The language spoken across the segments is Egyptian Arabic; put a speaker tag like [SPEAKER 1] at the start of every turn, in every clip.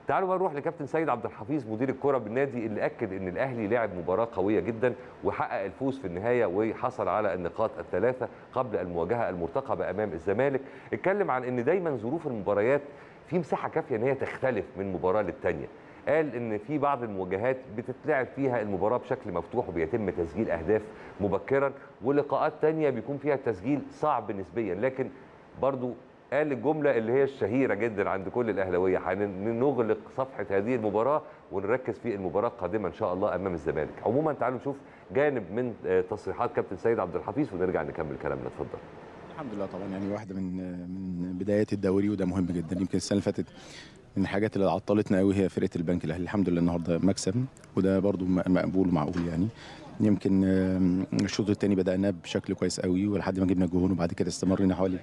[SPEAKER 1] تعالوا بقى نروح لكابتن سيد عبد الحفيظ مدير الكره بالنادي اللي اكد ان الاهلي لعب مباراه قويه جدا وحقق الفوز في النهايه وحصل على النقاط الثلاثه قبل المواجهه المرتقبه امام الزمالك اتكلم عن ان دايما ظروف المباريات في مساحه كافيه ان هي تختلف من مباراه للثانيه قال ان في بعض المواجهات بتتلعب فيها المباراه بشكل مفتوح وبيتم تسجيل اهداف مبكرا ولقاءات تانية بيكون فيها التسجيل صعب نسبيا لكن برضو قال الجمله اللي هي الشهيره جدا عند كل الاهلاويه هنغلق صفحه هذه المباراه ونركز في المباراه القادمه ان شاء الله امام الزمالك عموما تعالوا نشوف جانب من تصريحات كابتن سيد عبد الحفيظ ونرجع نكمل كلامنا اتفضل
[SPEAKER 2] الحمد لله طبعا يعني واحده من من بدايات الدوري وده مهم جدا يمكن السنه اللي فاتت من الحاجات اللي عطلتنا قوي هي فرقه البنك الاهلي الحمد لله النهارده مكسب وده برده مقبول ومعقول يعني يمكن الشوط الثاني بدانا بشكل كويس قوي ولحد ما جبنا جون وبعد كده استمرينا حوالي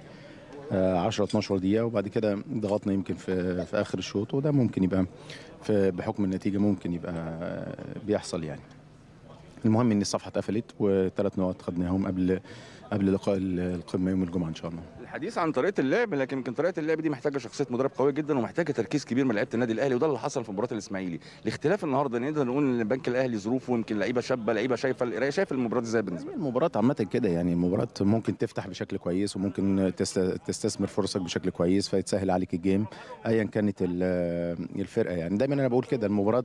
[SPEAKER 2] 10 12 دقيقه وبعد كده ضغطنا يمكن في في اخر الشوط وده ممكن يبقى في بحكم النتيجه ممكن يبقى بيحصل يعني المهم ان الصفحه اتقفلت وثلاث نقط خدناهم قبل قبل لقاء القمه يوم الجمعه ان شاء الله
[SPEAKER 3] الحديث عن طريقه اللعب لكن يمكن طريقه اللعب دي محتاجه شخصيه مدرب قويه جدا ومحتاجه تركيز كبير من لعيبه النادي الاهلي وده اللي حصل في مباراه الاسماعيلي الاختلاف النهارده نقدر نقول ان البنك الاهلي ظروفه يمكن لعيبه شابه لعيبه شايفه القرايه شايف المباراه ازاي بالنسبه لك
[SPEAKER 2] المباراه عامه كده يعني المباراه ممكن تفتح بشكل كويس وممكن تستثمر فرصك بشكل كويس فيتسهل عليك الجيم ايا كانت الفرقه يعني دايما انا بقول كده المباراه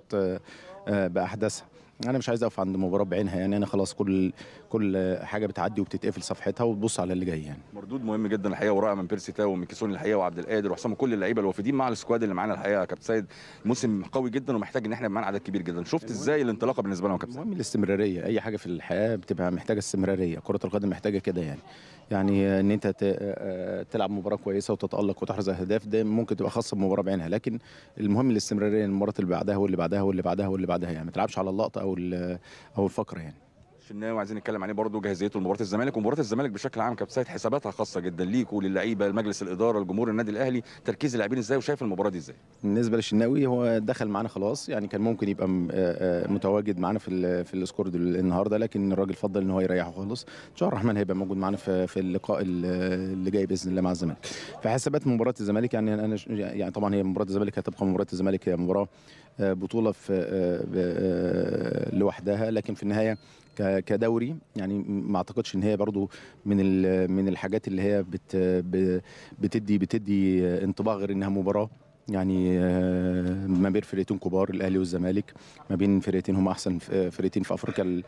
[SPEAKER 2] باحداثها انا مش عايز اقف عند مباراه بعينها يعني انا خلاص كل كل حاجه بتعدي وبتتقفل صفحتها وتبص على اللي جاي يعني
[SPEAKER 3] مردود مهم جدا الحقيقه ورائع من بيرسي تاو وميكيسون الحقيقه وعبد القادر وحسام كل اللعيبه الوافدين مع السكواد اللي معانا الحقيقه يا كابتن سيد موسم قوي جدا ومحتاج ان احنا معانا عدد كبير جدا شفت ازاي الانطلاقه بالنسبه لنا يا كابتن
[SPEAKER 2] المهم الاستمراريه اي حاجه في الحياه بتبقى محتاجه استمراريه كره القدم محتاجه كده يعني يعني ان انت تلعب مباراه كويسه وتتالق وتحرز اهداف ده ممكن تبقى خاصه بمباراه بعينها لكن المهم الاستمراريه المباراه اللي بعدها واللي بعدها واللي بعدها واللي بعدها يعني ما تلعبش على اللقطه او او الفقره يعني
[SPEAKER 3] الشناوي عايزين نتكلم عليه برضه جاهزيته لمباراه الزمالك ومباراه الزمالك بشكل عام كابتن سيد حساباتها خاصه جدا ليكوا للعيبه لمجلس الاداره لجمهور النادي الاهلي تركيز اللاعبين ازاي وشايف المباراه دي ازاي
[SPEAKER 2] بالنسبه للشناوي هو دخل معانا خلاص يعني كان ممكن يبقى متواجد معانا في في السكور النهارده لكن الراجل فضل ان هو يريحه خالص ان شاء الله الرحمن هيبقى موجود معانا في في اللقاء اللي جاي باذن الله مع الزمالك في حسابات مباراه الزمالك يعني انا يعني طبعا هي مباراه الزمالك هتبقى مباراه الزمالك هي مباراه بطوله في لوحدها لكن في النهايه كدوري يعني ما اعتقدش ان هي برضو من من الحاجات اللي هي بت بتدي بتدي انطباع غير انها مباراه يعني ما بين فرقتين كبار الاهلي والزمالك ما بين فرقتين هم احسن فرقتين في افريقيا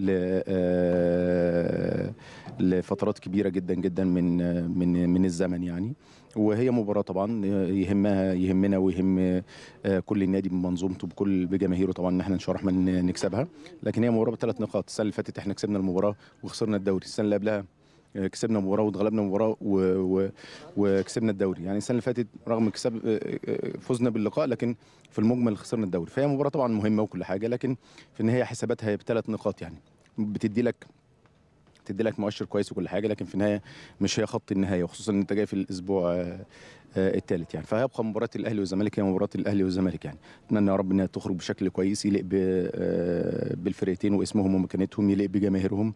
[SPEAKER 2] لفترات كبيره جدا جدا من من من الزمن يعني وهي مباراه طبعا يهمها يهمنا ويهم كل النادي بمنظومته بكل بجماهيره طبعا ان احنا ان شاء الله الرحمن نكسبها لكن هي مباراه بثلاث نقاط السنه اللي فاتت احنا كسبنا المباراه وخسرنا الدوري السنه اللي قبلها كسبنا مباراه واتغلبنا مباراه و... و... وكسبنا الدوري يعني السنه اللي فاتت رغم كسب فزنا باللقاء لكن في المجمل خسرنا الدوري فهي مباراه طبعا مهمه وكل حاجه لكن في النهايه حساباتها هي بثلاث نقاط يعني بتدي لك تدي لك مؤشر كويس وكل حاجه لكن في النهايه مش هي خط النهايه وخصوصا ان انت جاي في الاسبوع الثالث يعني فهيبقى مباراه الاهلي والزمالك هي مباراه الاهلي والزمالك يعني اتمنى يا رب انها تخرج بشكل كويس يليق بالفرقتين واسمهم ومكانتهم يليق بجماهيرهم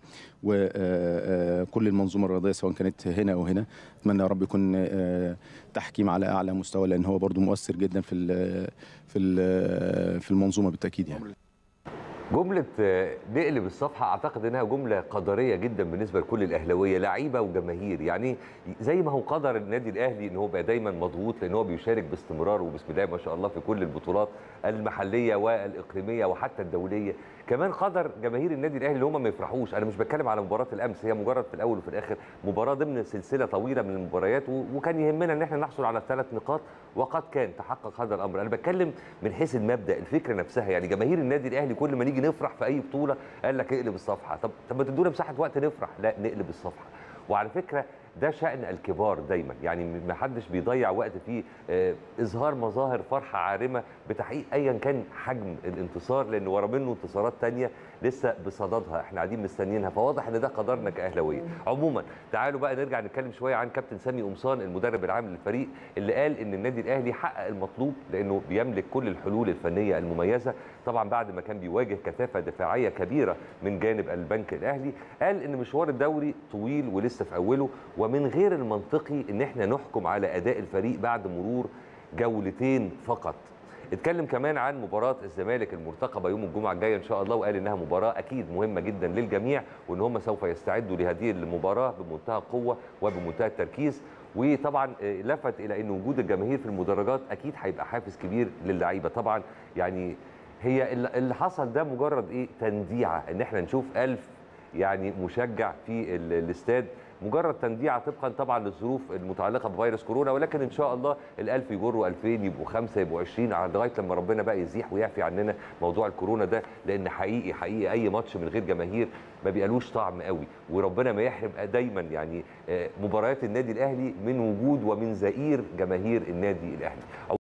[SPEAKER 2] وكل المنظومه الرياضيه سواء كانت هنا او هنا اتمنى يا رب يكون تحكيم على اعلى مستوى لان هو برضو مؤثر جدا في في في المنظومه بالتاكيد يعني
[SPEAKER 1] جملة نقلب الصفحة أعتقد إنها جملة قدرية جدا بالنسبة لكل الأهلاوية لعيبة وجماهير يعني زي ما هو قدر النادي الأهلي إن هو بقى دايما مضغوط لأن هو بيشارك باستمرار وبسم الله ما شاء الله في كل البطولات المحلية والإقليمية وحتى الدولية كمان قدر جماهير النادي الأهلي اللي هم ما يفرحوش أنا مش بتكلم على مباراة الأمس هي مجرد في الأول وفي الآخر مباراة ضمن سلسلة طويلة من المباريات وكان يهمنا إن احنا نحصل على الثلاث نقاط وقد كان تحقق هذا الأمر أنا بتكلم من حيث المبدأ الفكرة نفسها يعني جماهير النادي الأهلي كل ما نيجي نفرح في اي بطوله قال لك اقلب الصفحه طب طب ما تدونا مساحه وقت نفرح لا نقلب الصفحه وعلى فكره ده شأن الكبار دايما يعني ما حدش بيضيع وقت في آه اظهار مظاهر فرحه عارمه بتحقيق ايا كان حجم الانتصار لان ورا منه انتصارات تانية لسه بصددها احنا قاعدين مستنيينها فواضح ان ده قدرنا كاهلاويه عموما تعالوا بقى نرجع نتكلم شويه عن كابتن سامي قمصان المدرب العام للفريق اللي قال ان النادي الاهلي حقق المطلوب لانه بيملك كل الحلول الفنيه المميزه طبعا بعد ما كان بيواجه كثافه دفاعيه كبيره من جانب البنك الاهلي قال ان مشوار الدوري طويل ولسه في اوله ومن غير المنطقي ان احنا نحكم على اداء الفريق بعد مرور جولتين فقط اتكلم كمان عن مباراه الزمالك المرتقبه يوم الجمعه الجايه ان شاء الله وقال انها مباراه اكيد مهمه جدا للجميع وان هم سوف يستعدوا لهذه المباراه بمنتهى القوه وبمنتهى التركيز وطبعا آه، لفت الى ان وجود الجماهير في المدرجات اكيد هيبقى حافز كبير للعيبه طبعا يعني هي اللي اللي حصل ده مجرد ايه تنديعه ان احنا نشوف ألف يعني مشجع في ال- الاستاد مجرد تنديعه طبقا طبعا للظروف المتعلقه بفيروس كورونا ولكن ان شاء الله ال1000 يجروا 2000 يبقوا خمسه يبقوا 20 على لغايه لما ربنا بقى يزيح ويعفي عننا موضوع الكورونا ده لان حقيقي حقيقي اي ماتش من غير جماهير ما بيقالوش طعم قوي وربنا ما يحرم دايما يعني آه، مباريات النادي الاهلي من وجود ومن زئير جماهير النادي الاهلي